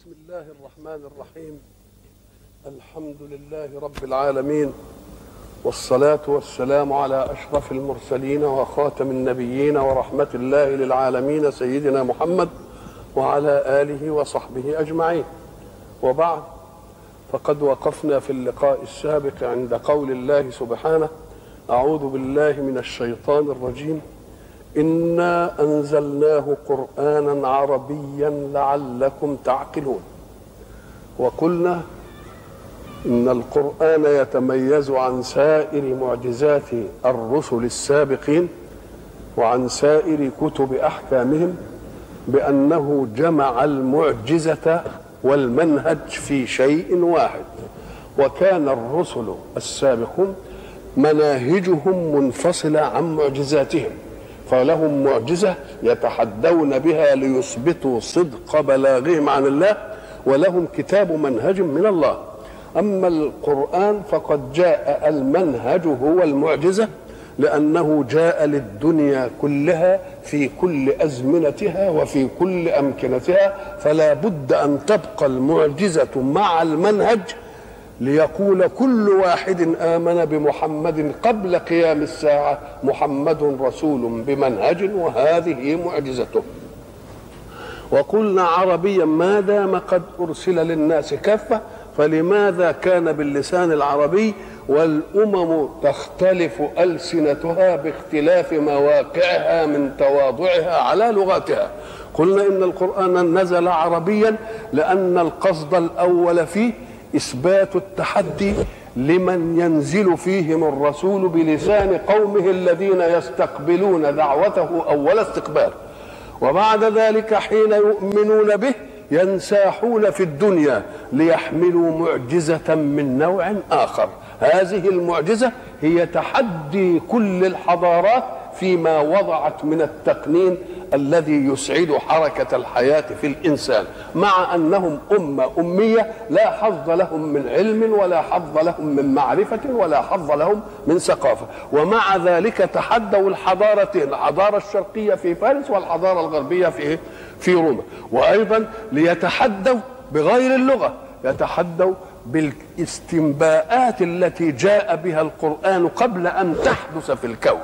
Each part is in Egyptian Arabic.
بسم الله الرحمن الرحيم الحمد لله رب العالمين والصلاة والسلام على أشرف المرسلين وخاتم النبيين ورحمة الله للعالمين سيدنا محمد وعلى آله وصحبه أجمعين وبعد فقد وقفنا في اللقاء السابق عند قول الله سبحانه أعوذ بالله من الشيطان الرجيم إنا أنزلناه قرآنا عربيا لعلكم تعقلون وقلنا إن القرآن يتميز عن سائر معجزات الرسل السابقين وعن سائر كتب أحكامهم بأنه جمع المعجزة والمنهج في شيء واحد وكان الرسل السابقون مناهجهم منفصلة عن معجزاتهم فلهم معجزة يتحدون بها ليثبتوا صدق بلاغهم عن الله ولهم كتاب منهج من الله أما القرآن فقد جاء المنهج هو المعجزة لأنه جاء للدنيا كلها في كل أزمنتها وفي كل أمكنتها فلا بد أن تبقى المعجزة مع المنهج ليقول كل واحد آمن بمحمد قبل قيام الساعة محمد رسول بمنهج وهذه معجزته وقلنا عربيا ما دام قد أرسل للناس كافة فلماذا كان باللسان العربي والأمم تختلف ألسنتها باختلاف مواقعها من تواضعها على لغاتها قلنا إن القرآن نزل عربيا لأن القصد الأول فيه إثبات التحدي لمن ينزل فيهم الرسول بلسان قومه الذين يستقبلون دعوته أول استقبال وبعد ذلك حين يؤمنون به ينساحون في الدنيا ليحملوا معجزة من نوع آخر هذه المعجزة هي تحدي كل الحضارات فيما وضعت من التقنين الذي يسعد حركة الحياة في الإنسان مع أنهم أمة أمية لا حظ لهم من علم ولا حظ لهم من معرفة ولا حظ لهم من ثقافة ومع ذلك تحدوا الحضارتين الحضارة الشرقية في فارس والحضارة الغربية في في روما وأيضا ليتحدوا بغير اللغة يتحدوا بالاستنباءات التي جاء بها القرآن قبل أن تحدث في الكون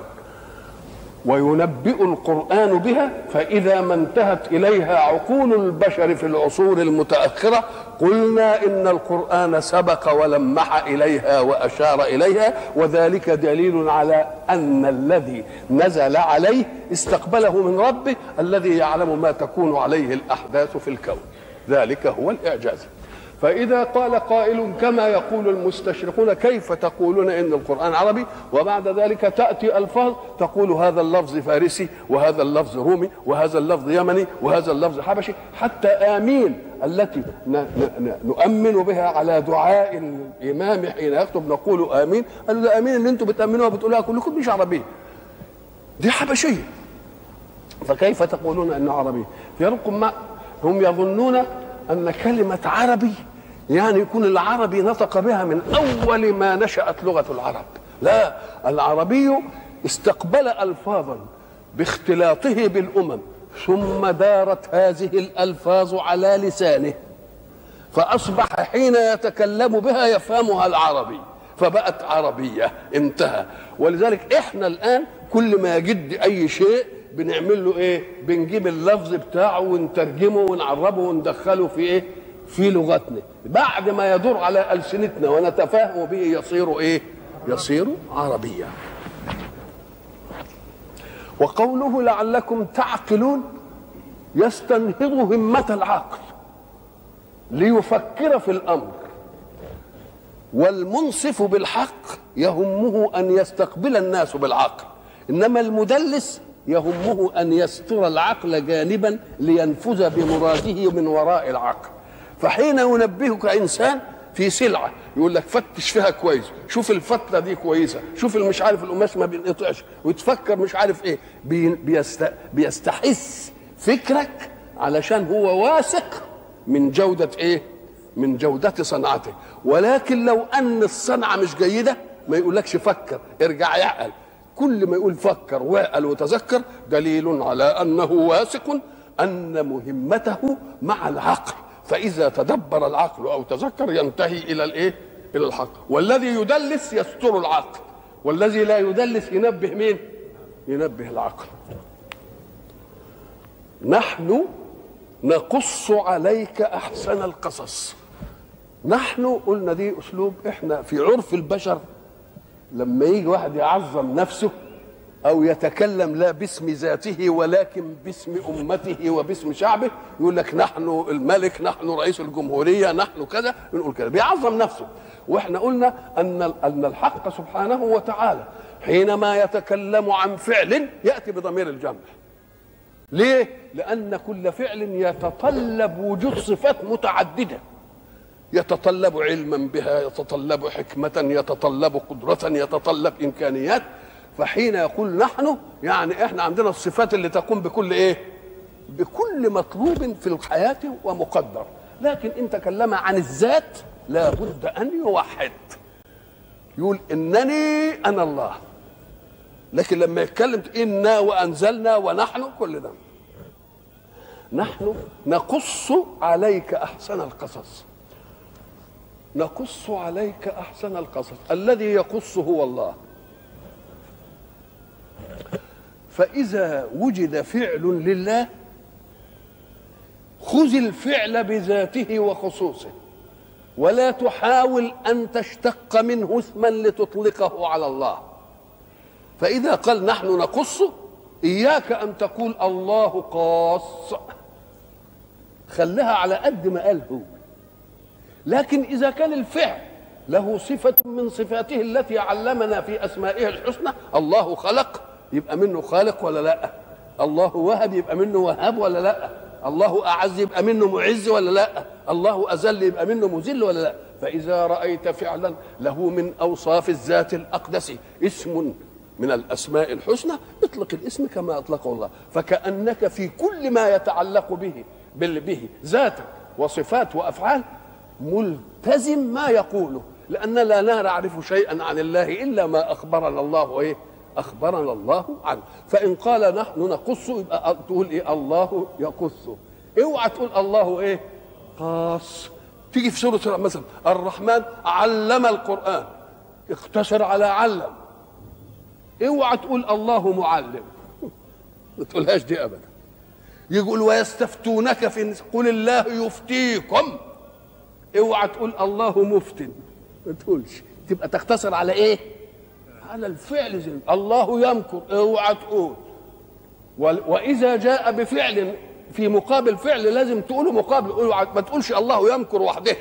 وينبئ القرآن بها فإذا ما انتهت إليها عقول البشر في العصور المتأخرة قلنا إن القرآن سبق ولمح إليها وأشار إليها وذلك دليل على أن الذي نزل عليه استقبله من ربه الذي يعلم ما تكون عليه الأحداث في الكون ذلك هو الإعجاز فإذا قال قائل كما يقول المستشرقون كيف تقولون إن القرآن عربي وبعد ذلك تأتي ألفاظ تقول هذا اللفظ فارسي وهذا اللفظ رومي وهذا اللفظ يمني وهذا اللفظ حبشي حتى آمين التي نؤمن بها على دعاء الإمام حين يكتب نقول آمين قالوا ده آمين اللي أنتم بتأمنوها بتقولوها كلكم مش عربية دي حبشية فكيف تقولون أنه عربي يرقم ما هم يظنون أن كلمة عربي يعني يكون العربي نطق بها من أول ما نشأت لغة العرب لا العربي استقبل ألفاظا باختلاطه بالأمم ثم دارت هذه الألفاظ على لسانه فأصبح حين يتكلم بها يفهمها العربي فبقت عربية انتهى ولذلك احنا الآن كل ما يجد أي شيء بنعمل له ايه بنجيب اللفظ بتاعه ونترجمه ونعربه وندخله في ايه في لغتنا بعد ما يدور على السنتنا ونتفاهم به يصير ايه يصير عربيا وقوله لعلكم تعقلون يستنهض همة العقل ليفكر في الأمر والمنصف بالحق يهمه أن يستقبل الناس بالعقل إنما المدلس يهمه ان يستر العقل جانبا لينفذ بمراده من وراء العقل فحين ينبهك انسان في سلعه يقول لك فتش فيها كويس شوف الفتله دي كويسه شوف مش عارف القماش ما بينقطعش وتفكر مش عارف ايه بيست بيستحث فكرك علشان هو واثق من جوده ايه من جوده صنعته ولكن لو ان الصنعه مش جيده ما يقولكش فكر ارجع يعقل كل ما يقول فكر وقل وتذكر دليل على انه واثق ان مهمته مع العقل فاذا تدبر العقل او تذكر ينتهي الى الايه الى الحق والذي يدلس يستر العقل والذي لا يدلس ينبه مين ينبه العقل نحن نقص عليك احسن القصص نحن قلنا دي اسلوب احنا في عرف البشر لما يجي واحد يعظم نفسه او يتكلم لا باسم ذاته ولكن باسم امته وباسم شعبه يقول لك نحن الملك نحن رئيس الجمهوريه نحن كذا بنقول كذا بيعظم نفسه واحنا قلنا ان ان الحق سبحانه وتعالى حينما يتكلم عن فعل ياتي بضمير الجمع ليه لان كل فعل يتطلب وجود صفات متعدده يتطلب علما بها يتطلب حكمه يتطلب قدره يتطلب امكانيات فحين يقول نحن يعني احنا عندنا الصفات اللي تقوم بكل ايه بكل مطلوب في الحياة ومقدر لكن إن تكلم عن الذات لا بد أن يوحد يقول إنني أنا الله لكن لما يتكلم إنا وأنزلنا ونحن كل ده نحن نقص عليك أحسن القصص نقص عليك أحسن القصص الذي يقص هو الله فإذا وجد فعل لله خذ الفعل بذاته وخصوصه ولا تحاول أن تشتق منه اسما لتطلقه على الله فإذا قال نحن نقص إياك أن تقول الله قاص خلها على قد ما قال هو لكن إذا كان الفعل له صفة من صفاته التي علمنا في أسمائه الحسنى الله خلق يبقى منه خالق ولا لا الله وهب يبقى منه وهاب ولا لا الله أعز يبقى منه معز ولا لا الله أذل يبقى منه مذل ولا لا فإذا رأيت فعلا له من أوصاف الذات الأقدس اسم من الأسماء الحسنى اطلق الاسم كما أطلقه الله فكأنك في كل ما يتعلق به به ذاتا وصفات وأفعال ملتزم ما يقوله لأننا لا نعرف شيئا عن الله إلا ما أخبرنا الله إيه أخبرنا الله عنه فإن قال نحن نقص يبقى تقول إيه الله يقص اوعى تقول الله إيه قاص تيجي في سورة مثلا الرحمن علم القرآن اقتصر على علم اوعى تقول الله معلم ما تقولهاش دي ابدا يقول ويستفتونك في قل الله يفتيكم اوعى تقول الله مفتن ما تقولش تبقى تقتصر على ايه على الفعل زي الله يمكر اوعى تقول واذا جاء بفعل في مقابل فعل لازم تقوله مقابل اوعى ما تقولش الله يمكر وحده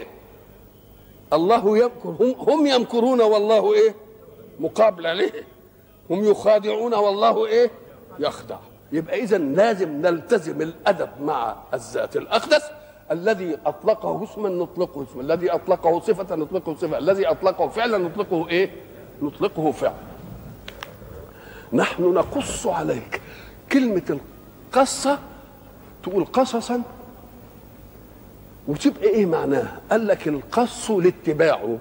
الله يمكر هم, هم يمكرون والله ايه مقابل عليه هم يخادعون والله ايه يخدع يبقى اذا لازم نلتزم الادب مع الذات الاقدس الذي اطلقه اسما نطلقه اسما الذي اطلقه صفه نطلقه صفه الذي اطلقه فعلا نطلقه ايه نطلقه فعلا نحن نقص عليك كلمة القصة تقول قصصا وتبقى ايه معناها قال لك القص لاتباعه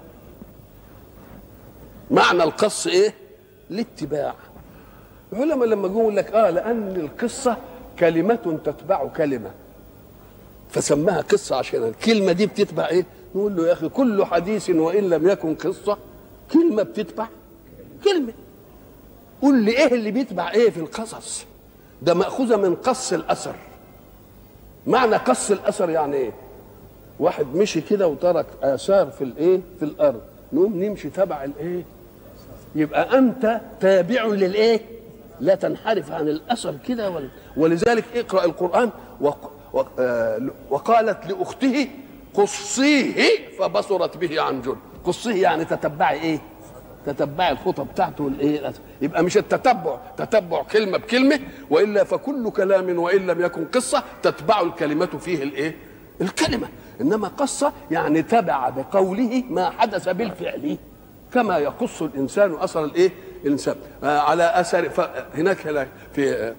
معنى القص ايه الاتباع العلماء لما جم يقول لك اه لان القصه كلمه تتبع كلمه فسماها قصه عشان الكلمه دي بتتبع ايه نقول له يا اخي كل حديث وان لم يكن قصه كلمه بتتبع كلمه قول لي ايه اللي بيتبع ايه في القصص ده ماخوذه من قص الاثر معنى قص الاثر يعني ايه واحد مشي كده وترك اثار في الايه في الارض نقوم نمشي تبع الايه يبقى انت تابع للايه لا تنحرف عن الاثر كده ولذلك اقرا القران وقالت لاخته قصيه فبصرت به عن جن قصيه يعني تتبعي ايه تتبعي الخطى بتاعته والايه يبقى مش التتبع تتبع كلمه بكلمه والا فكل كلام وان لم يكن قصه تتبع الكلمه فيه الايه الكلمه انما قصه يعني تبع بقوله ما حدث بالفعل كما يقص الانسان اثر الايه الانسان آه على اثر هناك هناك في آه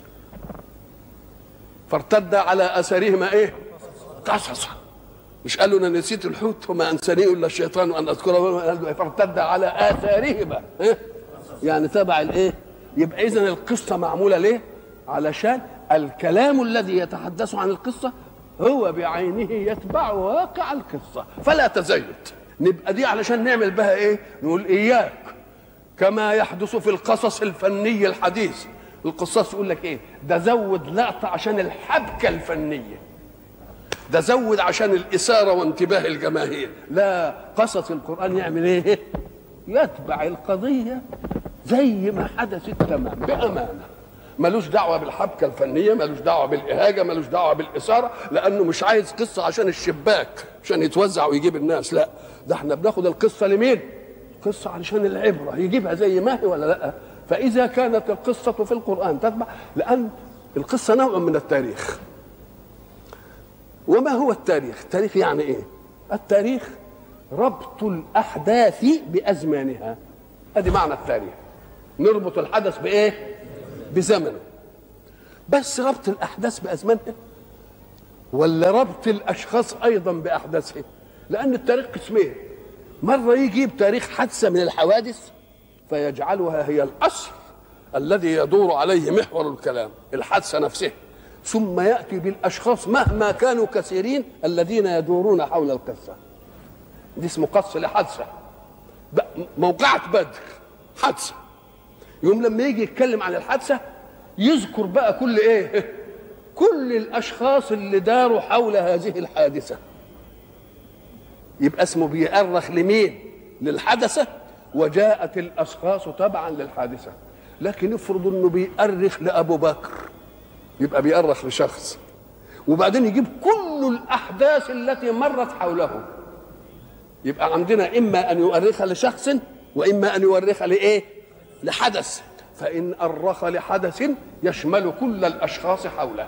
فارتد على اثرهما ايه قصصا مش قالوا انا نسيت الحوت وما انساني الا الشيطان ان اذكره فارتد على اثارهما إيه؟ يعني تبع الايه يبقى اذا القصه معموله ليه علشان الكلام الذي يتحدث عن القصه هو بعينه يتبع واقع القصة فلا تزيد نبقى دي علشان نعمل بها ايه نقول اياك كما يحدث في القصص الفني الحديث القصاص يقول لك ايه ده زود لقطة عشان الحبكة الفنية ده زود عشان الإثارة وانتباه الجماهير لا قصص القرآن يعمل ايه يتبع القضية زي ما حدثت تمام بأمانة ملوش دعوة بالحبكة الفنية ملوش دعوة بالإهاجة ملوش دعوة بالإثارة لأنه مش عايز قصة عشان الشباك عشان يتوزع ويجيب الناس لا ده احنا بناخد القصة لمين قصة علشان العبرة يجيبها زي ما هي ولا لا فإذا كانت القصة في القرآن تتبع لأن القصة نوع من التاريخ وما هو التاريخ التاريخ يعني ايه التاريخ ربط الأحداث بأزمانها ادي معنى التاريخ نربط الحدث بايه بزمنه بس ربط الاحداث بازمانها ولا ربط الاشخاص ايضا باحداثهم لان التاريخ قسمين مره يجيب تاريخ حادثه من الحوادث فيجعلها هي الاصل الذي يدور عليه محور الكلام الحادثه نفسها ثم ياتي بالاشخاص مهما كانوا كثيرين الذين يدورون حول القصه دي اسمه قص لحادثه موقعة بدر حادثة يوم لما يجي يتكلم عن الحادثة يذكر بقى كل ايه كل الاشخاص اللي داروا حول هذه الحادثة يبقى اسمه بيأرخ لمين للحدثة وجاءت الاشخاص تبعا للحادثة لكن افرض انه بيأرخ لابو بكر يبقى بيأرخ لشخص وبعدين يجيب كل الاحداث التي مرت حوله يبقى عندنا اما ان يؤرخ لشخص واما ان يؤرخ لايه لحدث فان ارخ لحدث يشمل كل الاشخاص حوله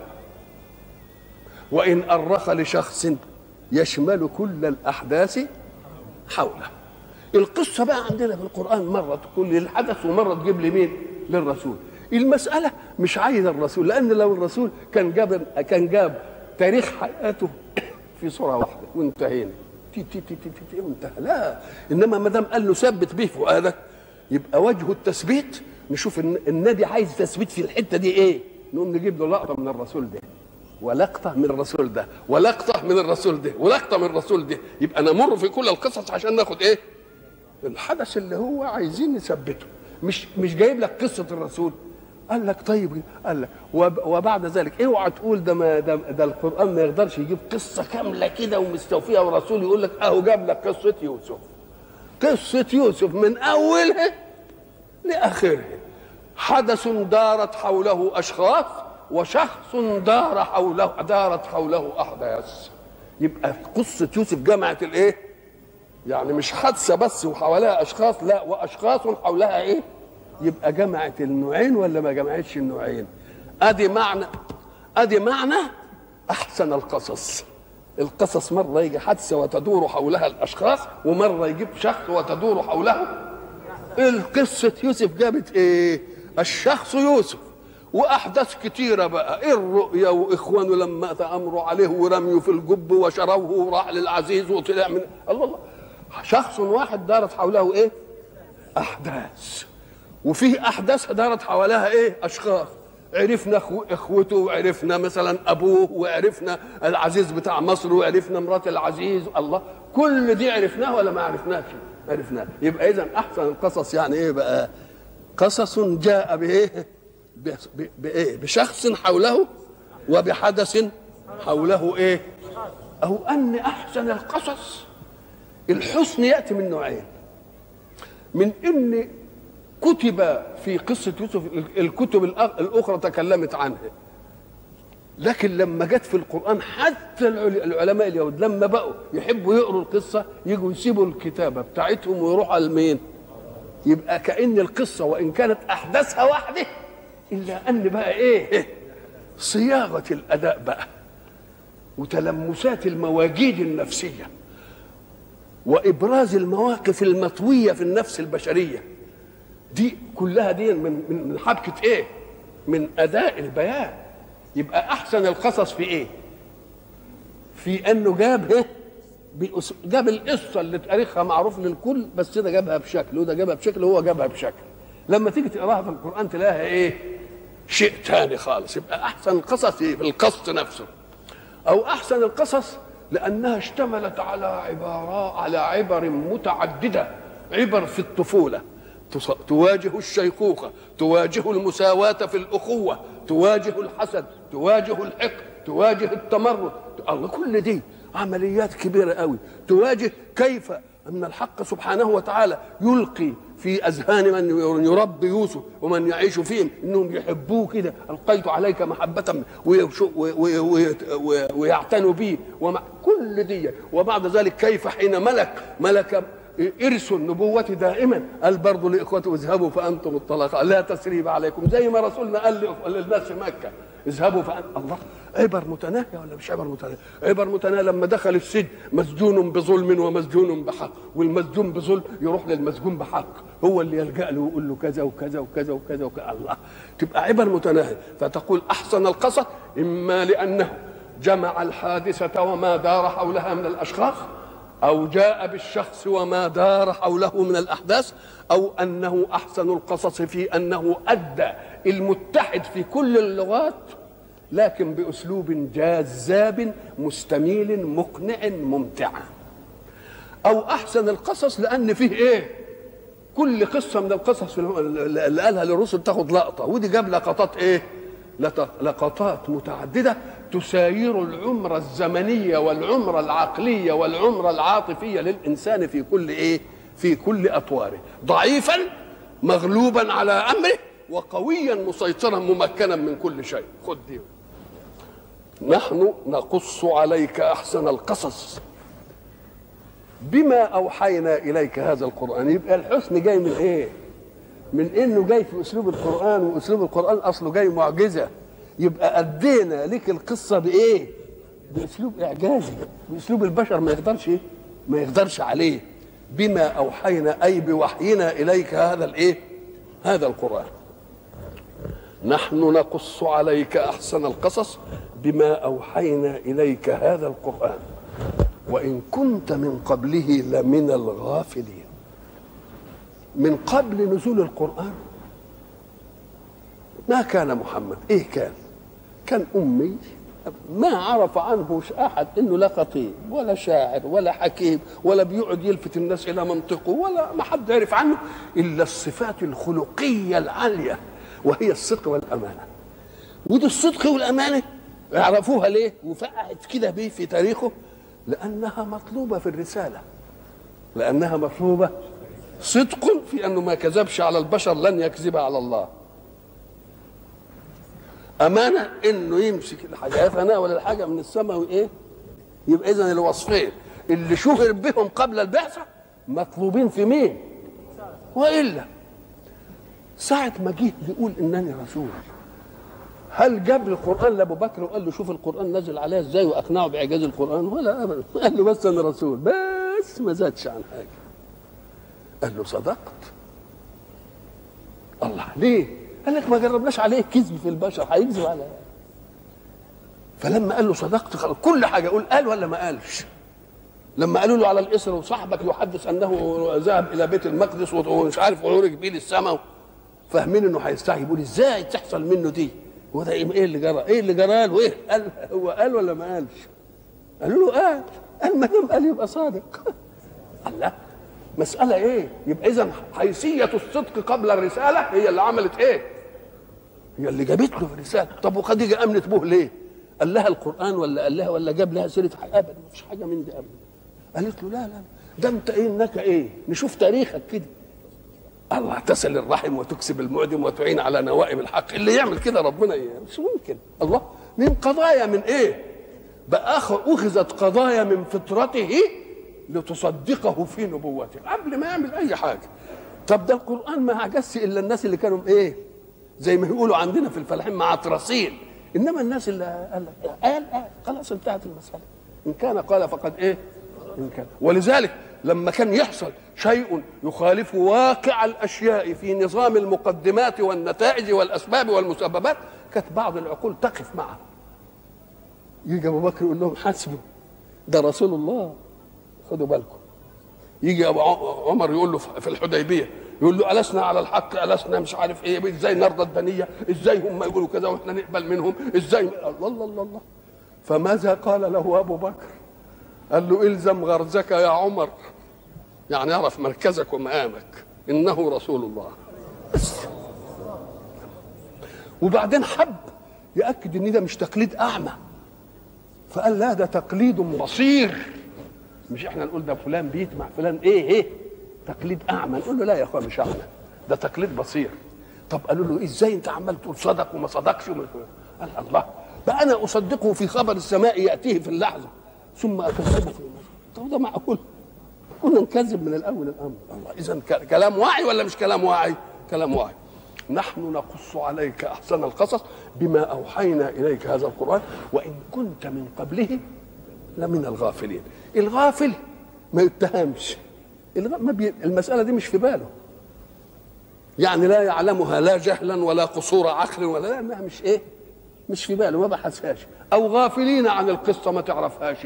وان ارخ لشخص يشمل كل الاحداث حوله القصه بقى عندنا في القران مره تكون للحدث ومره تجيب لمين للرسول المساله مش عايز الرسول لان لو الرسول كان جاب كان جاب تاريخ حياته في صوره واحده وانتهينا تي تي تي تي تي, تي وانتهى لا انما ما دام قال له ثبت به فؤادك يبقى وجه التثبيت نشوف النبي عايز تثبيت في الحته دي ايه نقوم نجيب له لقطه من الرسول ده ولقطه من الرسول ده ولقطه من الرسول ده ولقطه من الرسول ده يبقى نمر في كل القصص عشان ناخد ايه الحدث اللي هو عايزين نثبته مش مش جايب لك قصه الرسول قال لك طيب قال لك وبعد ذلك اوعى تقول ده ما ده, ده القران ما يقدرش يجيب قصه كامله كده ومستوفيه ورسول يقول لك اهو جاب لك قصه يوسف قصه يوسف من اولها لاخرها حدث دارت حوله اشخاص وشخص دار حوله دارت حوله احداث يبقى قصه يوسف جمعت الايه يعني مش حادثه بس وحواليها اشخاص لا واشخاص حولها ايه يبقى جمعت النوعين ولا ما جمعتش النوعين ادي معنى ادي معنى احسن القصص القصص مره يجي حادثه وتدور حولها الاشخاص ومره يجيب شخص وتدور حوله القصه يوسف جابت ايه الشخص يوسف واحداث كتيره بقى إيه الرؤيا واخوانه لما تامروا عليه ورميوا في الجب وشروه وراح للعزيز وطلع من الله الله شخص واحد دارت حوله ايه احداث وفيه احداث دارت حواليها ايه اشخاص عرفنا أخو اخوته وعرفنا مثلا ابوه وعرفنا العزيز بتاع مصر وعرفنا مرات العزيز الله كل دي عرفناها ولا ما عرفناش عرفناها يبقى اذا احسن القصص يعني ايه بقى قصص جاء بايه بايه بشخص حوله وبحدث حوله ايه او ان احسن القصص الحسن ياتي من نوعين من ان كتب في قصة يوسف الكتب الأخرى تكلمت عنها لكن لما جت في القرآن حتى العلماء اليهود لما بقوا يحبوا يقروا القصة يجوا يسيبوا الكتابة بتاعتهم ويروحوا على المين يبقى كأن القصة وإن كانت أحداثها واحدة إلا أن بقى إيه صياغة الأداء بقى وتلمسات المواجيد النفسية وإبراز المواقف المطوية في النفس البشرية دي كلها دي من من حبكه ايه؟ من اداء البيان يبقى احسن القصص في ايه؟ في انه جاب ايه؟ جاب القصه اللي تاريخها معروف للكل بس ده جابها بشكل وده جابها بشكل وهو جابها بشكل لما تيجي تقراها في القران تلاقيها ايه؟ شيء ثاني خالص يبقى احسن القصص في القص نفسه او احسن القصص لانها اشتملت على عبارات على عبر متعدده عبر في الطفوله تواجه الشيخوخه تواجه المساواه في الاخوه تواجه الحسد تواجه الحقد تواجه التمرد الله كل دي عمليات كبيره قوي تواجه كيف ان الحق سبحانه وتعالى يلقي في اذهان من يربي يوسف ومن يعيش فيهم انهم يحبوه كده القيت عليك محبه ويعتنوا به ومع كل دي وبعد ذلك كيف حين ملك ملك ارث النبوة دائما قال برضه لاخوته اذهبوا فانتم الطلقاء لا تسريب عليكم زي ما رسولنا قال للناس في مكه اذهبوا فأنتم الله عبر متناهيه ولا مش عبر متناهيه؟ عبر متناهيه لما دخل السجن مسجون بظلم ومسجون بحق والمسجون بظلم يروح للمسجون بحق هو اللي يلجا له ويقول له كذا وكذا وكذا وكذا وكذا الله تبقى عبر متناهيه فتقول احسن القصص اما لانه جمع الحادثه وما دار حولها من الاشخاص أو جاء بالشخص وما دار حوله من الأحداث أو أنه أحسن القصص في أنه أدى المتحد في كل اللغات لكن بأسلوب جذاب مستميل مقنع ممتع أو أحسن القصص لأن فيه إيه كل قصة من القصص اللي قالها للرسل تاخد لقطة ودي جاب لقطات إيه لقطات متعددة تساير العمر الزمنية والعمر العقلية والعمر العاطفية للإنسان في كل إيه في كل أطواره ضعيفا مغلوبا على أمره وقويا مسيطرا ممكنا من كل شيء خد دي نحن نقص عليك أحسن القصص بما أوحينا إليك هذا القرآن يبقى الحسن جاي من إيه من انه جاي في اسلوب القران واسلوب القران اصله جاي معجزه يبقى ادينا لك القصه بايه باسلوب اعجازي باسلوب البشر ما يقدرش إيه؟ ما يقدرش عليه بما اوحينا اي بوحينا اليك هذا الايه هذا القران نحن نقص عليك احسن القصص بما اوحينا اليك هذا القران وان كنت من قبله لمن الغافلين من قبل نزول القرآن ما كان محمد إيه كان كان أمي ما عرف عنه أحد إنه لا خطيب ولا شاعر ولا حكيم ولا بيقعد يلفت الناس إلى منطقه ولا ما حد عرف عنه إلا الصفات الخلقية العالية وهي الصدق والأمانة ودي الصدق والأمانة يعرفوها ليه وفقعت كده بيه في تاريخه لأنها مطلوبة في الرسالة لأنها مطلوبة صدق في انه ما كذبش على البشر لن يكذب على الله امانه انه يمسك الحاجه فانا ولا الحاجه من السماء وايه يبقى اذا الوصفين اللي شهر بهم قبل البعثه مطلوبين في مين والا ساعة ما جه يقول انني رسول هل جاب القران لابو بكر وقال له شوف القران نزل عليا ازاي واقنعه باعجاز القران ولا ابدا قال له بس انا رسول بس ما زادش عن حاجه قال له صدقت الله ليه قال لك ما جربناش عليه كذب في البشر هيكذب على فلما قال له صدقت خلاص كل حاجه يقول قال ولا ما قالش لما قالوا له على الاسر وصاحبك يحدث انه ذهب الى بيت المقدس ومش عارف وعرج بيه للسماء فاهمين انه هيستعجب يقول ازاي تحصل منه دي هو ده ايه اللي جرى ايه اللي جرى له ايه قال هو قال ولا ما قالش قالوا له قال قال ما دام قال يبقى صادق الله مسألة إيه؟ يبقى إذا حيثية الصدق قبل الرسالة هي اللي عملت إيه؟ هي اللي جابت له في الرسالة، طب وخديجة أمنت به ليه؟ قال لها القرآن ولا قال لها ولا جاب لها سيرة أبدا مفيش حاجة من دي أبدا. قالت له لا لا ده أنت إيه إنك إيه؟ نشوف تاريخك كده. الله تصل الرحم وتكسب المعدم وتعين على نوائب الحق اللي يعمل كده ربنا إيه؟ مش ممكن الله من قضايا من ايه بقى اخذت قضايا من فطرته لتصدقه في نبوته قبل ما يعمل اي حاجه طب ده القران ما عجزش الا الناس اللي كانوا ايه زي ما يقولوا عندنا في الفلاحين معطرسين انما الناس اللي قال لك قال قال خلاص انتهت المساله ان كان قال فقد ايه ان كان ولذلك لما كان يحصل شيء يخالف واقع الاشياء في نظام المقدمات والنتائج والاسباب والمسببات كانت بعض العقول تقف معه يجي ابو بكر يقول لهم حسبوا ده رسول الله خدوا بالكم يجي ابو عمر يقول له في الحديبيه يقول له ألسنا على الحق ألسنا مش عارف ايه ازاي نرضى الدنيه ازاي هم يقولوا كذا واحنا نقبل منهم ازاي الله الله الله, الله. فماذا قال له ابو بكر قال له الزم غرزك يا عمر يعني اعرف مركزك ومقامك انه رسول الله بس وبعدين حب ياكد ان ده مش تقليد اعمى فقال لا ده تقليد بصير مش احنا نقول ده فلان بيت مع فلان ايه ايه تقليد اعمى نقول له لا يا اخويا مش اعمى ده تقليد بصير طب قالوا له ازاي انت عمال تقول صدق وما صدقش وما قال الله بقى انا اصدقه في خبر السماء ياتيه في اللحظه ثم اكذبه في المسجد طب ده معقول كنا نكذب من الاول الامر الله اذا كلام واعي ولا مش كلام واعي كلام واعي نحن نقص عليك احسن القصص بما اوحينا اليك هذا القران وان كنت من قبله لمن الغافلين الغافل ما يتهمش ما بي... المساله دي مش في باله يعني لا يعلمها لا جهلا ولا قصور عقل ولا لا ما مش ايه مش في باله ما بحثهاش او غافلين عن القصه ما تعرفهاش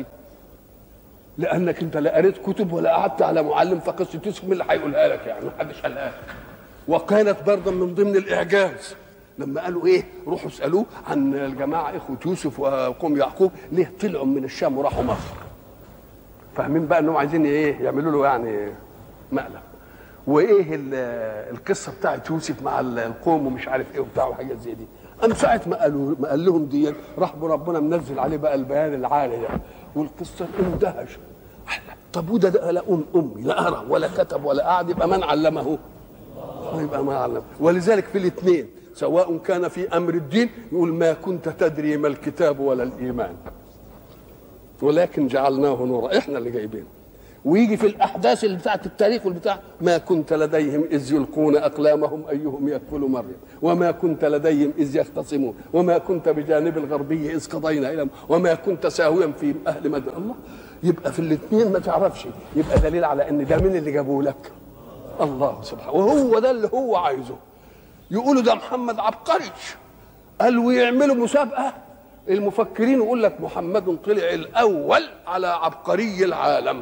لانك انت لا قريت كتب ولا قعدت على معلم فقصه يوسف مين اللي هيقولها لك يعني ما حدش قالها لك وكانت برضه من ضمن الاعجاز لما قالوا ايه روحوا اسالوه عن الجماعه اخوه يوسف وقوم يعقوب ليه طلعوا من الشام وراحوا مصر فاهمين بقى انهم عايزين ايه يعملوا له يعني مقلب وايه القصه بتاعت يوسف مع القوم ومش عارف ايه وبتاع وحاجات زي دي ام ساعه ما قالوا ما قال لهم دي راح ربنا منزل عليه بقى البيان العالي ده والقصه اندهش طب وده ده لا ام امي لا قرا ولا كتب ولا قعد يبقى من علمه يبقى ما علم ولذلك في الاثنين سواء كان في امر الدين يقول ما كنت تدري ما الكتاب ولا الايمان ولكن جعلناه نورا احنا اللي جايبينه ويجي في الاحداث اللي بتاعت التاريخ والبتاع ما كنت لديهم اذ يلقون اقلامهم ايهم يكفل مريم وما كنت لديهم اذ يختصمون وما كنت بجانب الغربي اذ قضينا الى وما كنت ساويا في اهل مدن الله يبقى في الاثنين ما تعرفش يبقى دليل على ان ده مين اللي جابه لك الله سبحانه وهو ده اللي هو عايزه يقولوا ده محمد عبقري قال ويعملوا مسابقه المفكرين يقول لك محمد طلع الاول على عبقري العالم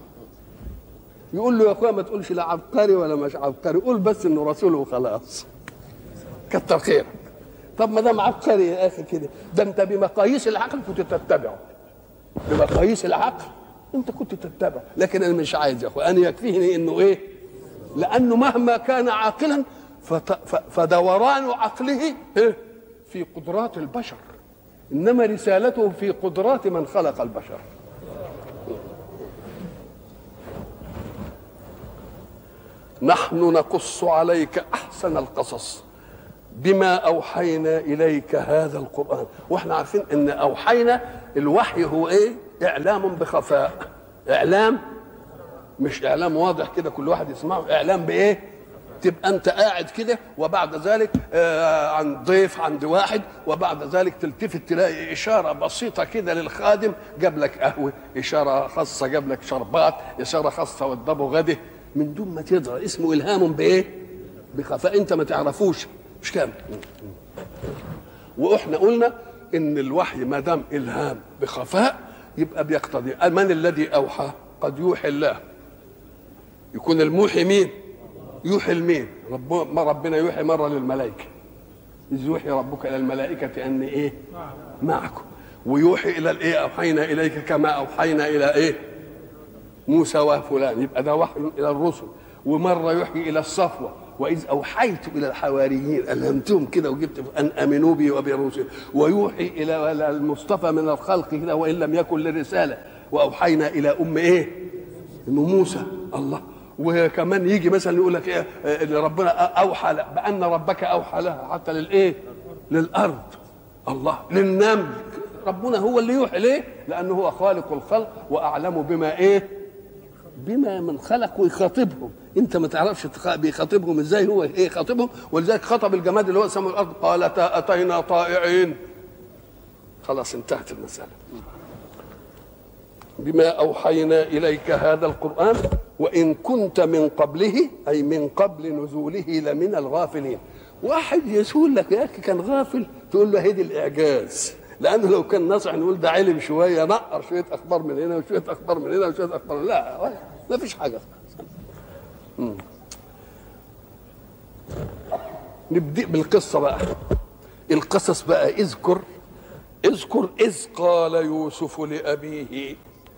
يقول له يا اخويا ما تقولش لا عبقري ولا مش عبقري قول بس انه رسول وخلاص كتر خيرك طب ما دام عبقري يا اخي كده ده انت بمقاييس العقل كنت تتبعه بمقاييس العقل انت كنت تتبع لكن انا مش عايز يا اخويا انا يكفيني انه ايه لانه مهما كان عاقلا فدوران عقله في قدرات البشر انما رسالته في قدرات من خلق البشر نحن نقص عليك احسن القصص بما اوحينا اليك هذا القران واحنا عارفين ان اوحينا الوحي هو ايه اعلام بخفاء اعلام مش اعلام واضح كده كل واحد يسمعه اعلام بايه تبقى انت قاعد كده وبعد ذلك آه عند ضيف عند واحد وبعد ذلك تلتفت تلاقي اشاره بسيطه كده للخادم جاب لك قهوه اشاره خاصه جاب لك شربات اشاره خاصه وضبه غده من دون ما تدرى اسمه الهام بايه بخفاء انت ما تعرفوش مش كامل واحنا قلنا ان الوحي ما دام الهام بخفاء يبقى بيقتضي من الذي اوحى قد يوحي الله يكون الموحي مين يوحي لمين رب ما ربنا يوحي مره للملائكه اذ يوحي ربك الى الملائكه ان ايه معكم ويوحي الى الايه اوحينا اليك كما اوحينا الى ايه موسى وفلان يبقى ده وحي الى الرسل ومره يوحي الى الصفوه واذ اوحيت الى الحواريين الهمتهم كده وجبت ان امنوا بي وبرسل ويوحي الى المصطفى من الخلق كده وان لم يكن للرساله واوحينا الى ام ايه؟ ام موسى الله وكمان يجي مثلا يقول لك ايه ان ربنا اوحى بان ربك اوحى لها حتى للايه؟ للارض الله للنمل ربنا هو اللي يوحي ليه؟ لانه هو خالق الخلق واعلم بما ايه؟ بما من خلق ويخاطبهم انت ما تعرفش بيخاطبهم ازاي هو ايه خاطبهم ولذلك خطب الجماد اللي هو سمى الارض قال اتينا طائعين خلاص انتهت المساله بما اوحينا اليك هذا القران وان كنت من قبله اي من قبل نزوله لمن الغافلين واحد يسول لك يا اخي كان غافل تقول له هدي الاعجاز لانه لو كان نصح نقول ده علم شويه نقر شويه اخبار من هنا وشويه اخبار من هنا وشويه اخبار من لا ما فيش حاجه مم. نبدا بالقصه بقى القصص بقى اذكر اذكر إذ قال يوسف لأبيه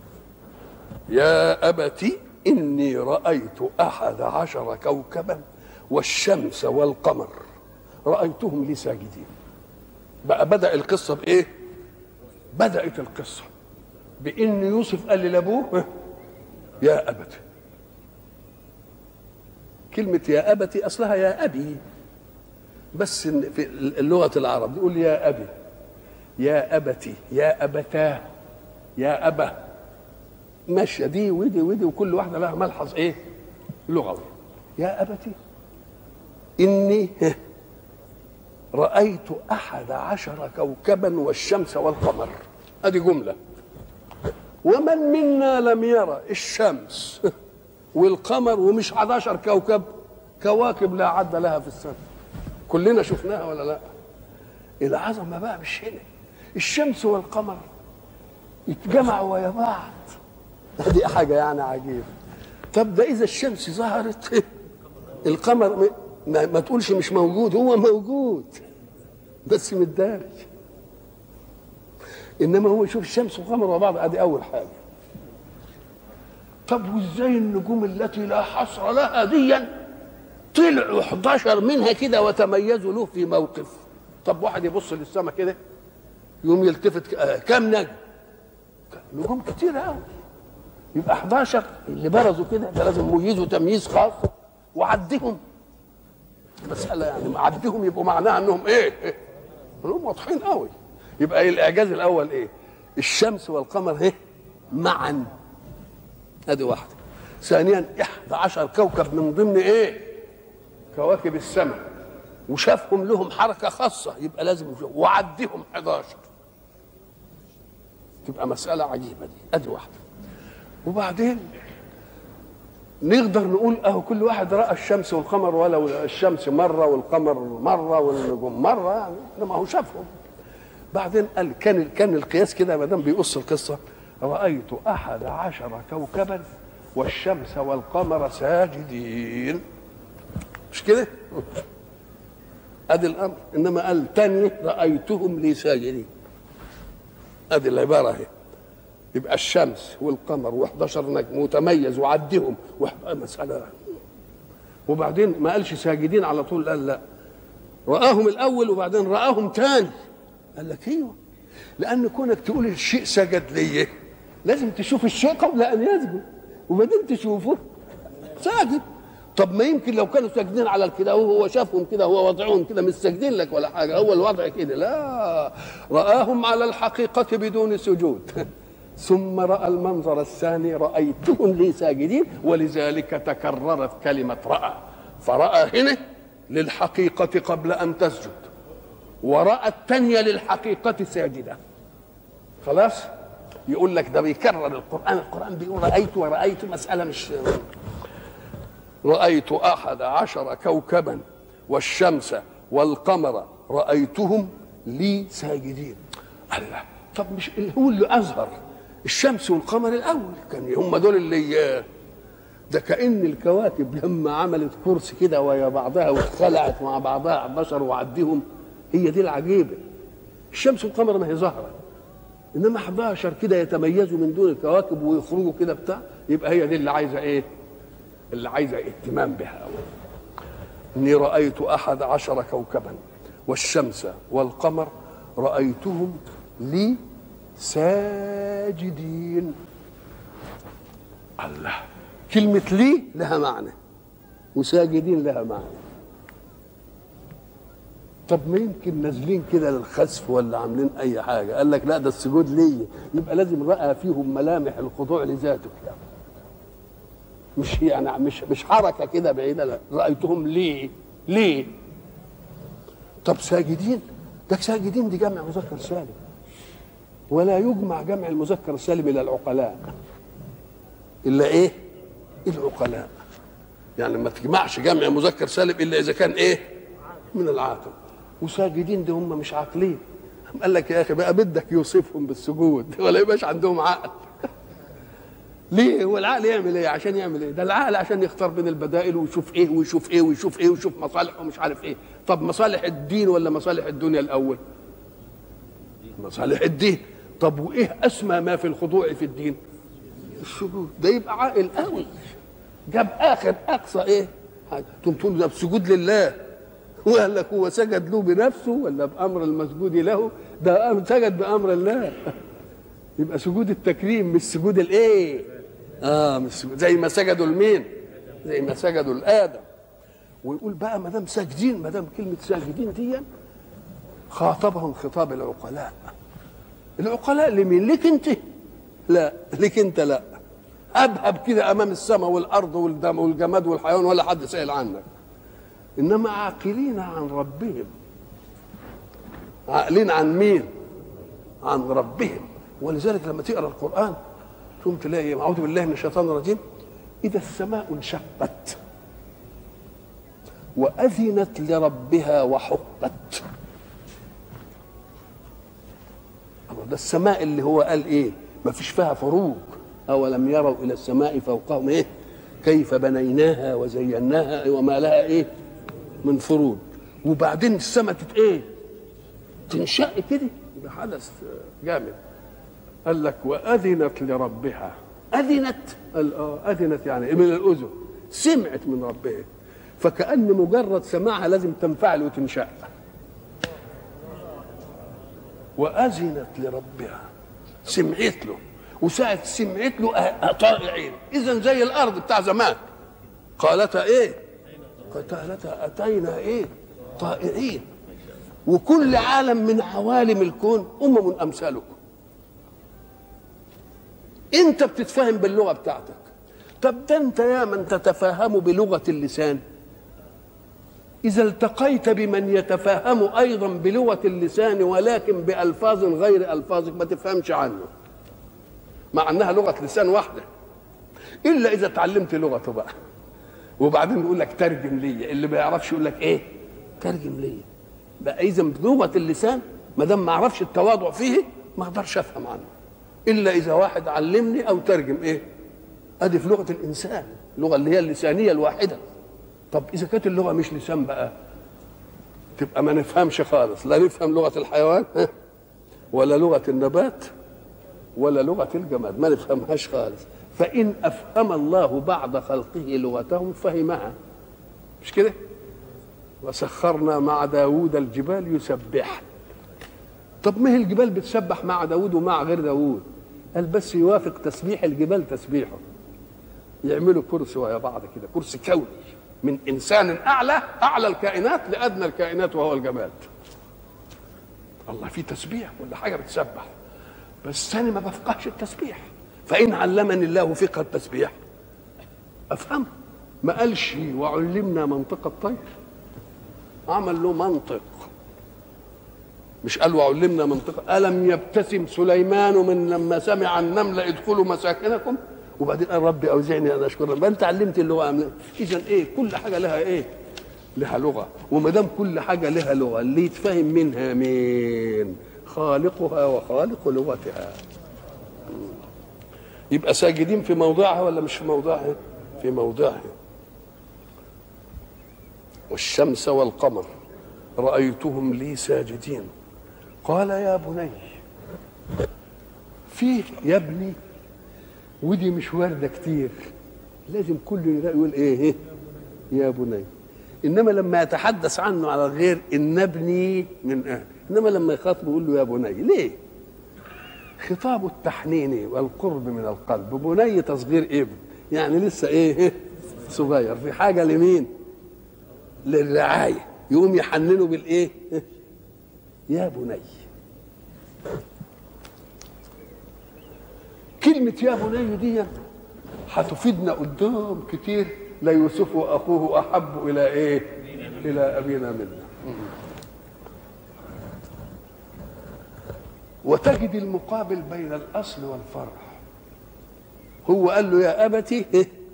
يا أبت إني رأيت أحد عشر كوكبا والشمس والقمر رأيتهم لي ساجدين بقى بدأ القصة بإيه؟ بدأت القصة بإن يوسف قال لأبوه يا أبت كلمة يا أبت أصلها يا أبي بس في اللغة العرب يقول يا أبي يا أبتي يا أبتاه يا أبا ماشية دي ودي ودي وكل واحدة لها ملحظ إيه لغوي يا أبتي إني رأيت أحد عشر كوكبا والشمس والقمر هذه جملة ومن منا لم يرى الشمس والقمر ومش 11 كوكب كواكب لا عد لها في السماء كلنا شفناها ولا لا العظمه بقى مش هنا الشمس والقمر يتجمعوا ويا بعض دي حاجه يعني عجيبه طب ده اذا الشمس ظهرت القمر ما, ما تقولش مش موجود هو موجود بس متدارج انما هو يشوف الشمس والقمر مع بعض ادي اول حاجه طب وازاي النجوم التي لا حصر لها ديا طلعوا 11 منها كده وتميزوا له في موقف طب واحد يبص للسماء كده يقوم يلتفت آه كم نجم نجوم كتير قوي يبقى 11 اللي برزوا كده ده لازم مميزوا تمييز خاص وعدهم مسألة يعني عدهم يبقوا معناها انهم ايه؟ إيه؟ انهم واضحين قوي يبقى إيه الاعجاز الاول ايه؟ الشمس والقمر ايه؟ معا ادي واحده ثانيا 11 كوكب من ضمن ايه كواكب السماء وشافهم لهم حركه خاصه يبقى لازم يشوف وعدهم 11 تبقى مساله عجيبه دي ادي واحده وبعدين نقدر نقول اهو كل واحد راى الشمس والقمر ولو الشمس مره والقمر مره والنجوم مره يعني ما هو شافهم بعدين قال كان كان القياس كده ما دام بيقص القصه رأيت أحد عشر كوكبا والشمس والقمر ساجدين مش كده؟ ادي الامر انما قال تاني رايتهم لي ساجدين ادي العباره اهي يبقى الشمس والقمر و11 نجم متميز وعدهم مساله وبعدين ما قالش ساجدين على طول قال لا رآهم الأول وبعدين رآهم تاني قال لك ايوه لأن كونك تقول الشيء سجد ليه لازم تشوف الشيء قبل ان يسجد وبعدين تشوفه ساجد طب ما يمكن لو كانوا ساجدين على كده وهو شافهم كده هو وضعهم كده مش ساجدين لك ولا حاجه هو الوضع كده لا راهم على الحقيقه بدون سجود ثم راى المنظر الثاني رايتهم لي ساجدين ولذلك تكررت كلمه راى فراى هنا للحقيقه قبل ان تسجد وراى الثانيه للحقيقه ساجده خلاص يقول لك ده بيكرر القرآن القرآن بيقول رأيت ورأيت مسألة مش رأيت أحد عشر كوكبا والشمس والقمر رأيتهم لي ساجدين الله طب مش هو اللي أظهر الشمس والقمر الأول كان هم دول اللي ده كأن الكواكب لما عملت كرسي كده ويا بعضها واتخلعت مع بعضها 11 وعديهم هي دي العجيبة الشمس والقمر ما هي ظاهره انما 11 كده يتميزوا من دون الكواكب ويخرجوا كده بتاع يبقى هي دي اللي عايزه ايه؟ اللي عايزه اهتمام بها اني رايت احد عشر كوكبا والشمس والقمر رايتهم لي ساجدين الله كلمة لي لها معنى وساجدين لها معنى طب ما يمكن نازلين كده للخسف ولا عاملين اي حاجه قال لك لا ده السجود ليا يبقى لازم راى فيهم ملامح الخضوع لذاته يعني مش يعني مش مش حركه كده بعيده لا رايتهم ليه ليه طب ساجدين ده ساجدين دي جمع مذكر سالم ولا يجمع جمع المذكر السالم الى العقلاء الا ايه العقلاء يعني ما تجمعش جمع مذكر سالم الا اذا كان ايه من العاقل وساجدين دي هم مش عاقلين قال لك يا اخي بقى بدك يوصفهم بالسجود ولا يبقاش عندهم عقل ليه هو العقل يعمل ايه عشان يعمل ايه ده العقل عشان يختار بين البدائل ويشوف ايه ويشوف ايه ويشوف ايه ويشوف مصالحه ومش عارف ايه طب مصالح الدين ولا مصالح الدنيا الاول مصالح الدين طب وايه اسمى ما في الخضوع في الدين السجود ده يبقى عاقل قوي جاب اخر اقصى ايه حاجه تقوم تقول ده بسجود لله وقال لك هو سجد له بنفسه ولا بامر المسجود له ده سجد بامر الله يبقى سجود التكريم مش سجود الايه اه مش سجود زي ما سجدوا لمين زي ما سجدوا لادم ويقول بقى ما دام ساجدين ما دام كلمه ساجدين دي خاطبهم خطاب العقلاء العقلاء لمين ليك انت لا ليك انت لا ابهب كده امام السماء والارض والدم والجماد والحيوان ولا حد سائل عنك انما عاقلين عن ربهم عاقلين عن مين عن ربهم ولذلك لما تقرا القران تقوم تلاقي اعوذ بالله من الشيطان الرجيم اذا السماء انشقت واذنت لربها وحقت ده السماء اللي هو قال ايه ما فيش فيها فروج اولم يروا الى السماء فوقهم ايه كيف بنيناها وزيناها وما لها ايه من فروج وبعدين السماء تت ايه تنشق كده ده حدث جامد قال لك واذنت لربها اذنت قال اه اذنت يعني من الاذن سمعت من ربها فكأن مجرد سماعها لازم تنفعل وتنشق وأذنت لربها سمعت له وساعة سمعت له طائعين إذا زي الأرض بتاع زمان قالتا إيه قالتا أتينا إيه طائعين وكل عالم من عوالم الكون أمم أمثالكم أنت بتتفهم باللغة بتاعتك طب ده أنت يا من تتفهم بلغة اللسان إذا التقيت بمن يتفهم أيضا بلغة اللسان ولكن بألفاظ غير ألفاظك ما تفهمش عنه مع أنها لغة لسان واحدة إلا إذا تعلمت لغته بقى وبعدين يقول لك ترجم لي اللي ما يعرفش يقول لك إيه ترجم لي بقى إذا بلغة اللسان ما دام ما أعرفش التواضع فيه ما أقدرش أفهم عنه إلا إذا واحد علمني أو ترجم إيه أدي في لغة الإنسان اللغة اللي هي اللسانية الواحدة طب اذا كانت اللغه مش لسان بقى تبقى ما نفهمش خالص لا نفهم لغه الحيوان ولا لغه النبات ولا لغه الجماد ما نفهمهاش خالص فان افهم الله بعد خلقه لغتهم فهمها مش كده وسخرنا مع داوود الجبال يسبح طب ما هي الجبال بتسبح مع داوود ومع غير داوود قال بس يوافق تسبيح الجبال تسبيحه يعملوا كرسي ويا بعض كده كرسي كوني من انسان اعلى اعلى الكائنات لادنى الكائنات وهو الجماد الله في تسبيح ولا حاجه بتسبح بس انا ما بفقهش التسبيح فان علمني الله فقه التسبيح افهم ما قالش وعلمنا منطق الطير عمل له منطق مش قال وعلمنا منطق الم يبتسم سليمان من لما سمع النمل ادخلوا مساكنكم وبعدين قال ربي اوزعني ان اشكر ما انت علمت اللغه ام اذا ايه كل حاجه لها ايه لها لغه وما دام كل حاجه لها لغه اللي يتفهم منها مين خالقها وخالق لغتها يبقى ساجدين في موضعها ولا مش في موضعها في موضعها والشمس والقمر رأيتهم لي ساجدين قال يا بني فيه يا ابني ودي مش وارده كتير لازم كل يقول ايه يا بني انما لما يتحدث عنه على غير ان ابني من اهل انما لما يخاطبه يقول له يا بني ليه خطاب التحنين والقرب من القلب بني تصغير ابن يعني لسه ايه صغير في حاجه لمين للرعايه يقوم يحننه بالايه يا بني كلمة يا بني دي هتفيدنا قدام كتير لا يوسف واخوه احب الى ايه؟ الى ابينا منا. وتجد المقابل بين الاصل والفرع. هو قال له يا ابتي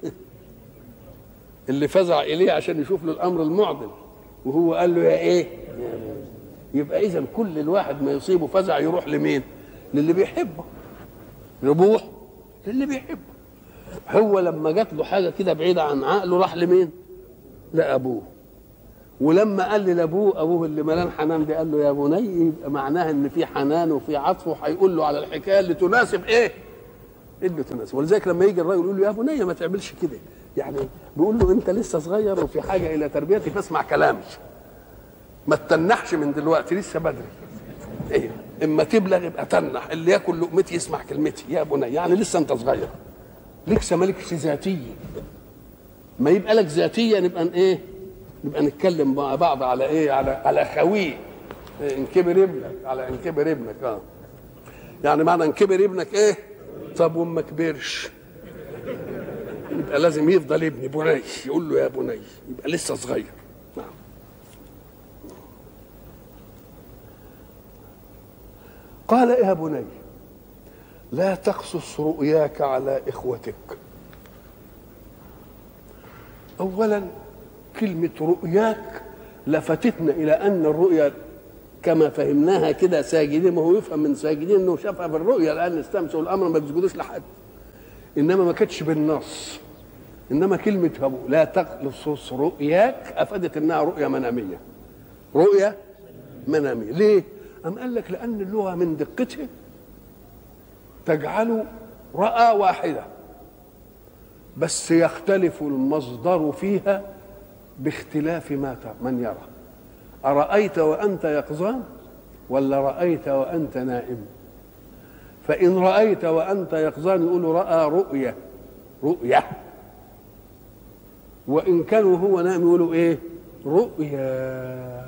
اللي فزع اليه عشان يشوف له الامر المعضل وهو قال له يا ايه؟ يبقى اذا كل الواحد ما يصيبه فزع يروح لمين؟ للي بيحبه. يروح للي بيحبه هو لما جات له حاجه كده بعيده عن عقله راح لمين؟ لابوه ولما قال لي لابوه ابوه اللي ملان حنان ده قال له يا بني يبقى معناها ان في حنان وفي عطف وهيقول له على الحكايه اللي تناسب ايه؟ اللي تناسب ولذلك لما يجي الراجل يقول له يا بني ما تعملش كده يعني بيقول له انت لسه صغير وفي حاجه الى تربيتي فاسمع كلامي ما تتنحش من دلوقتي لسه بدري ايه اما تبلغ يبقى تنح اللي ياكل لقمتي يسمع كلمتي يا بني يعني لسه انت صغير لسه مالكش ذاتيه ما يبقى لك ذاتيه نبقى ايه نبقى نتكلم مع بعض على ايه على على خويه إيه ان كبر ابنك على ان كبر ابنك اه يعني معنى ان كبر ابنك ايه طب وما كبرش يبقى لازم يفضل ابني بني يقول له يا بني يبقى لسه صغير نعم قال يا بني لا تقصص رؤياك على اخوتك اولا كلمه رؤياك لفتتنا الى ان الرؤيا كما فهمناها كده ساجدين ما هو يفهم من ساجدين انه شافها في الرؤيا لان استمسوا الامر ما بيسجدوش لحد انما ما كانتش بالنص انما كلمه هبو لا تقصص رؤياك افادت انها رؤيا مناميه رؤيا مناميه ليه؟ أم قال لك لأن اللغة من دقتها تجعل رأى واحدة بس يختلف المصدر فيها باختلاف ما من يرى أرأيت وأنت يقظان ولا رأيت وأنت نائم فإن رأيت وأنت يقظان يقول رأى رؤية رؤية وإن كانوا هو نائم يقولوا إيه رؤيا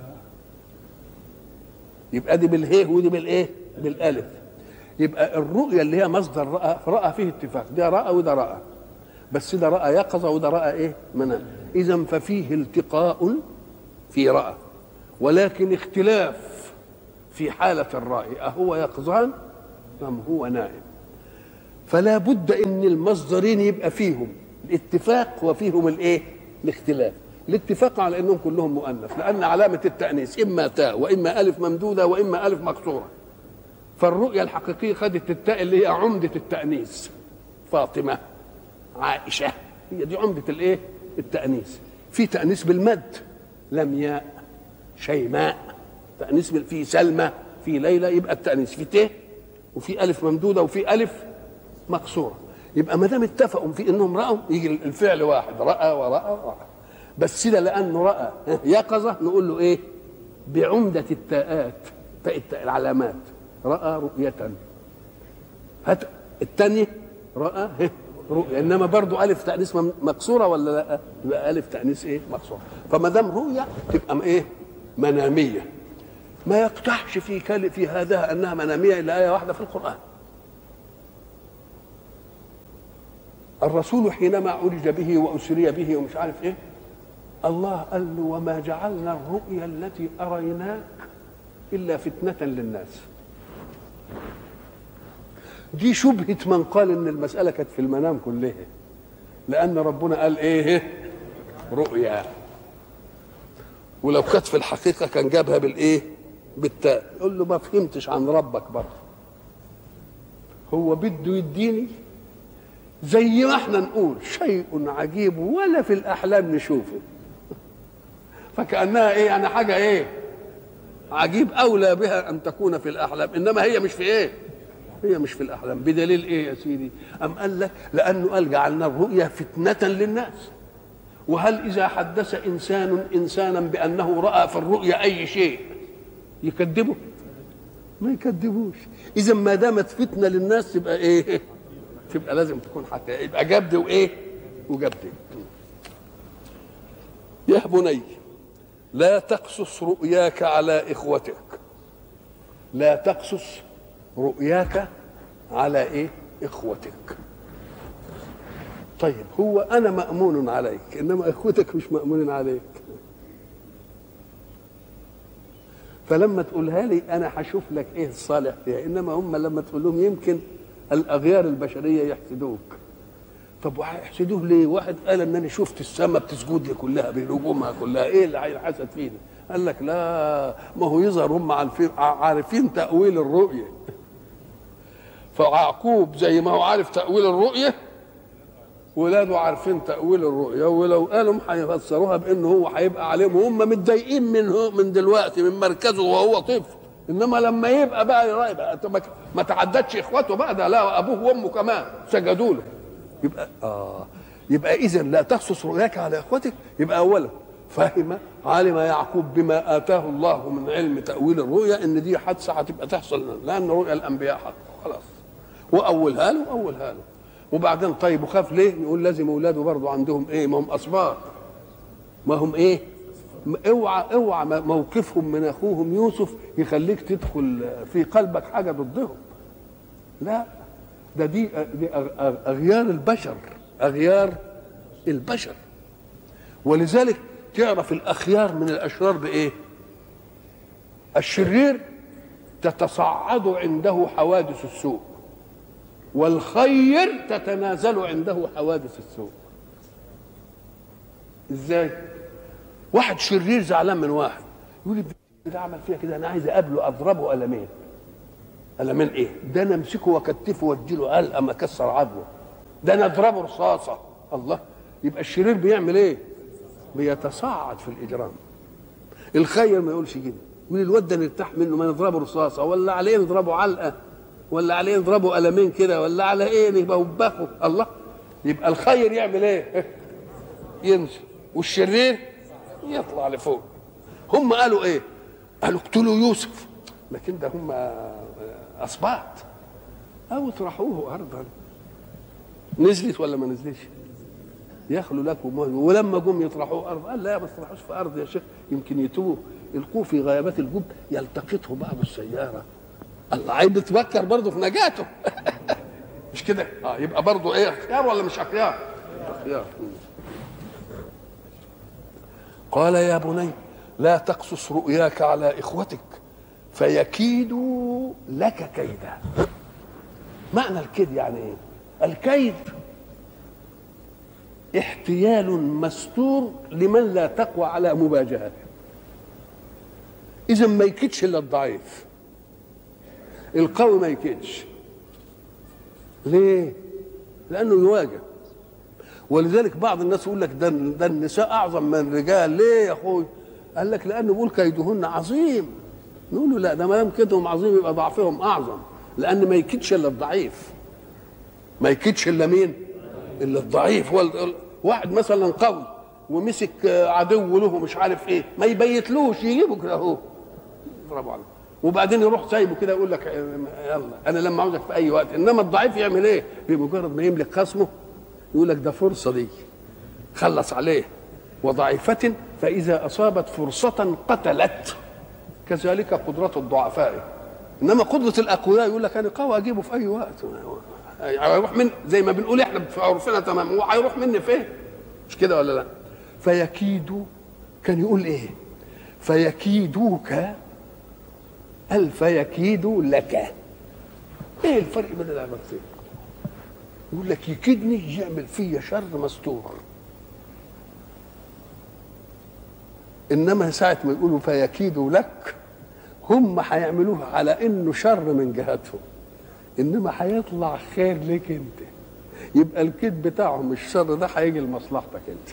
يبقى دي بالهيه ودي بالايه بالالف يبقى الرؤيا اللي هي مصدر راى راى فيه اتفاق ده راى وده راى بس ده راى يقظه وده راى ايه منام اذا ففيه التقاء في راى ولكن اختلاف في حاله الراي اهو يقظان ام هو نائم فلا بد ان المصدرين يبقى فيهم الاتفاق وفيهم الايه الاختلاف الاتفاق على انهم كلهم مؤنث لان علامه التانيث اما تاء واما الف ممدوده واما الف مكسوره فالرؤيه الحقيقيه خدت التاء اللي هي عمده التانيث فاطمه عائشه هي دي عمده الايه التانيث في تانيث بالمد لمياء شيماء تانيث في سلمى في ليلى يبقى التانيث في ت وفي الف ممدوده وفي الف مكسوره يبقى ما دام اتفقوا في انهم راوا يجي الفعل واحد راى وراى وراى بس ده لانه راى يقظه نقول له ايه بعمده التاءات تاء العلامات راى رؤيه هات الثانيه راى رؤيا انما برضو الف تانيث مكسوره ولا لا يبقى الف تانيث ايه مكسوره فما دام رؤيا تبقى ايه مناميه ما يقتحش في كل في هذا انها مناميه الا ايه واحده في القران الرسول حينما عرج به واسري به ومش عارف ايه الله قال له وما جعلنا الرؤيا التي أريناك إلا فتنة للناس دي شبهة من قال إن المسألة كانت في المنام كلها لأن ربنا قال إيه رؤيا ولو كانت في الحقيقة كان جابها بالإيه بالتاء يقول له ما فهمتش عن ربك برضه هو بده يديني زي ما احنا نقول شيء عجيب ولا في الأحلام نشوفه فكانها ايه يعني حاجه ايه عجيب اولى بها ان تكون في الاحلام انما هي مش في ايه هي مش في الاحلام بدليل ايه يا سيدي ام قال لك لانه قال جعلنا الرؤيا فتنه للناس وهل اذا حدث انسان انسانا بانه راى في الرؤيا اي شيء يكذبه ما يكذبوش اذا ما دامت فتنه للناس تبقى ايه تبقى لازم تكون حتى يبقى جبد وايه وجبد يا بني لا تقصص رؤياك على اخوتك لا تقصص رؤياك على ايه اخوتك طيب هو انا مامون عليك انما اخوتك مش مامون عليك فلما تقولها لي انا هشوف لك ايه الصالح فيها انما هم لما تقول لهم يمكن الاغيار البشريه يحسدوك طب وهيحسدوه ليه؟ واحد قال ان انا شفت السماء بتسجد لي كلها بنجومها كلها ايه اللي هيحسد فينا؟ قال لك لا ما هو يظهر هم عارفين عارفين تاويل الرؤيه فيعقوب زي ما هو عارف تاويل الرؤيه ولاده عارفين تاويل الرؤيا ولو قالوا هيفسروها بانه هو هيبقى عليهم وهم متضايقين منه من دلوقتي من مركزه وهو طفل انما لما يبقى بقى يبقى ما تعدتش اخواته بقى ده لا ابوه وامه كمان سجدوا له يبقى اه يبقى اذا لا تخصص رؤياك على اخوتك يبقى اولا فهم علم يعقوب بما اتاه الله من علم تاويل الرؤيا ان دي حادثه هتبقى تحصل لان رؤيا الانبياء حق خلاص واولها له اولها له وبعدين طيب وخاف ليه؟ يقول لازم اولاده برضه عندهم ايه؟ ما هم اصبار ما هم ايه؟ اوعى اوعى موقفهم من اخوهم يوسف يخليك تدخل في قلبك حاجه ضدهم لا ده دي دي اغيار البشر اغيار البشر ولذلك تعرف الاخيار من الاشرار بايه الشرير تتصعد عنده حوادث السوء والخير تتنازل عنده حوادث السوء ازاي واحد شرير زعلان من واحد يقول لي ده عمل فيها كده انا عايز اقابله اضربه قلمين قلمين ايه ده انا امسكه واكتفه واديله علقه ما اكسر عظمه ده انا اضربه رصاصه الله يبقى الشرير بيعمل ايه بيتصاعد في الاجرام الخير ما يقولش كده يقول الواد ده نرتاح منه ما نضربه رصاصه ولا عليه نضربه علقه ولا عليه نضربه قلمين كده ولا على ايه نبقى وبخه الله يبقى الخير يعمل ايه ينزل والشرير يطلع لفوق هم قالوا ايه قالوا اقتلوا يوسف لكن ده هم اسباط او اطرحوه ارضا نزلت ولا ما نزلتش يخلو لكم ولما جم يطرحوه ارض قال لا ما تطرحوش في ارض يا شيخ يمكن يتوه القوه في غيابات الجب يلتقطه بعض السياره الله عايز بتفكر برضه في نجاته مش كده اه يبقى برضه ايه اختيار ولا مش اختيار اختيار قال يا بني لا تقصص رؤياك على اخوتك فيكيدوا لك كيدا معنى الكيد يعني ايه الكيد احتيال مستور لمن لا تقوى على مواجهته اذا ما يكيدش الا الضعيف القوي ما يكيدش ليه لانه يواجه ولذلك بعض الناس يقول لك ده ده النساء اعظم من الرجال ليه يا اخوي قال لك لانه بيقول كيدهن عظيم نقول له لا ده ما دام كيدهم عظيم يبقى ضعفهم اعظم لان ما يكيدش الا الضعيف ما يكيدش الا مين الا الضعيف واحد مثلا قوي ومسك عدو له مش عارف ايه ما يبيتلوش يجيبه كده اهو يضربه عليه وبعدين يروح سايبه كده يقول لك يلا انا لما عاوزك في اي وقت انما الضعيف يعمل ايه بمجرد ما يملك خصمه يقول لك ده فرصه دي خلص عليه وضعيفة فإذا أصابت فرصة قتلت كذلك قدرة الضعفاء إنما قدرة الأقوياء يقول لك أنا قوي أجيبه في أي وقت هيروح من زي ما بنقول إحنا في عرفنا تمام هو هيروح مني فين مش كده ولا لا فيكيد كان يقول إيه فيكيدوك قال فيكيد لك ايه الفرق بين العبارتين يقول لك يكيدني يعمل فيا شر مستور انما ساعه ما يقولوا فيكيدوا لك هم هيعملوها على انه شر من جهتهم انما هيطلع خير لك انت يبقى الكيد بتاعهم الشر ده هيجي لمصلحتك انت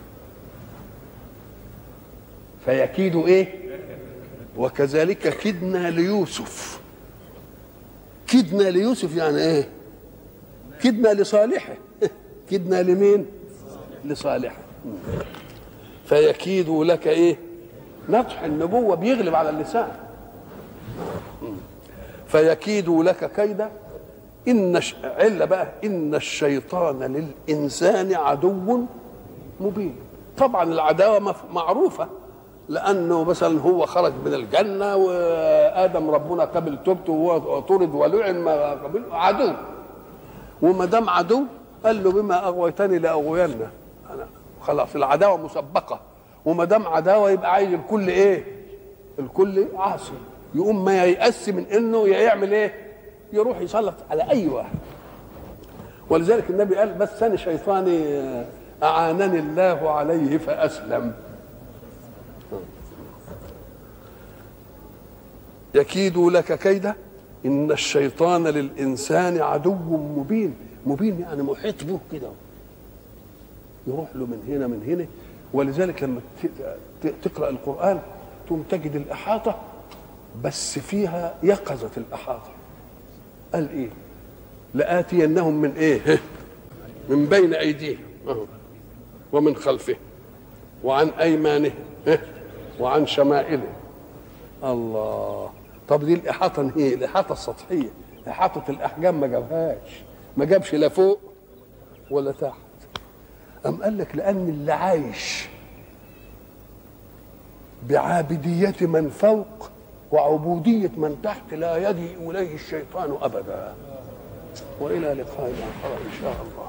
فيكيدوا ايه وكذلك كدنا ليوسف كدنا ليوسف يعني ايه كدنا لصالحه كدنا لمين لصالحه فيكيد لك ايه نطح النبوة بيغلب على اللسان فيكيد لك كيدا إن ش... علة بقى إن الشيطان للإنسان عدو مبين طبعا العداوة معروفة لأنه مثلا هو خرج من الجنة وآدم ربنا قبل توبته وهو طرد ولعن ما قبل عدو وما دام عدو قال له بما أغويتني لأغوينه أنا خلاص العداوه مسبقه وما دام عداوه يبقى عايز الكل ايه؟ الكل عاصي يقوم ما ييأس من انه يعمل ايه؟ يروح يسلط على اي واحد ولذلك النبي قال بس انا شيطاني اعانني الله عليه فاسلم يكيد لك كيدا ان الشيطان للانسان عدو مبين مبين يعني محيط به كده يروح له من هنا من هنا ولذلك لما تقرا القران تقوم تجد الاحاطه بس فيها يقظه الاحاطه قال ايه لاتينهم من ايه من بين ايديهم ومن خلفه وعن ايمانه وعن شمائله الله طب دي الاحاطه ايه الاحاطه السطحيه احاطه الاحجام ما جابهاش ما جابش لا فوق ولا تحت أم قال لك لأن اللي عايش بعابدية من فوق وعبودية من تحت لا يجي إليه الشيطان أبدا وإلى لقاء آخر إن شاء الله